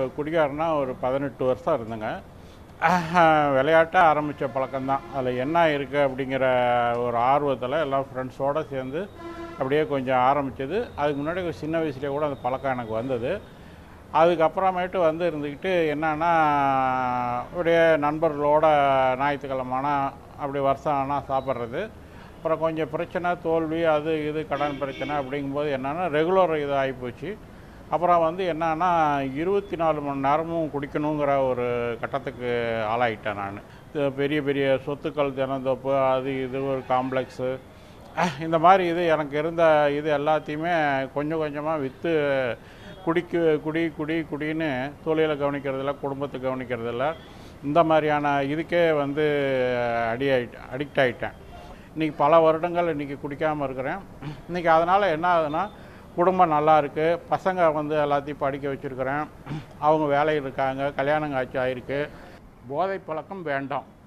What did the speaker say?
குடிகாரனா ஒரு பதினெட்டு வருஷம் இருந்தேங்க விளையாட்டாக ஆரம்பித்த பழக்கம்தான் அதில் என்ன இருக்குது அப்படிங்கிற ஒரு ஆர்வத்தில் எல்லாம் ஃப்ரெண்ட்ஸோடு சேர்ந்து அப்படியே கொஞ்சம் ஆரம்பித்தது அதுக்கு முன்னாடி ஒரு சின்ன வயசுலேயே கூட அந்த பழக்கம் எனக்கு வந்தது அதுக்கப்புறமேட்டு வந்து இருந்துக்கிட்டு என்னன்னா அப்படியே நண்பர்களோட ஞாயிற்றுக்கிழமானா அப்படி வருஷம் ஆனால் சாப்பிட்றது அப்புறம் கொஞ்சம் பிரச்சனை தோல்வி அது இது கடன் பிரச்சனை அப்படிங்கும்போது என்னென்னா ரெகுலர் இது ஆகிப்போச்சு அப்புறம் வந்து என்னன்னா இருபத்தி நாலு மணி நேரமும் குடிக்கணுங்கிற ஒரு கட்டத்துக்கு ஆளாயிட்டேன் நான் பெரிய பெரிய சொத்துக்கள் தினந்தோப்பு அது இது ஒரு காம்ப்ளெக்ஸு இந்த மாதிரி இது எனக்கு இருந்த இது எல்லாத்தையுமே கொஞ்சம் கொஞ்சமாக விற்று குடிக்கு குடி குடி குடின்னு தொழிலை கவனிக்கிறதில்ல குடும்பத்தை கவனிக்கிறதில்ல இந்த மாதிரியான இதுக்கே வந்து அடி ஆயிட்டேன் அடிக்ட் ஆகிட்டேன் இன்றைக்கி பல வருடங்கள் இன்றைக்கி குடிக்காமல் இருக்கிறேன் இன்றைக்கி அதனால் என்ன ஆகுதுன்னா குடும்பம் நல்லா இருக்குது பசங்க வந்து எல்லாத்தையும் படிக்க வச்சுருக்கிறேன் அவங்க வேலையில் இருக்காங்க கல்யாணம் காட்சி ஆகிருக்கு போதை பழக்கம் வேண்டாம்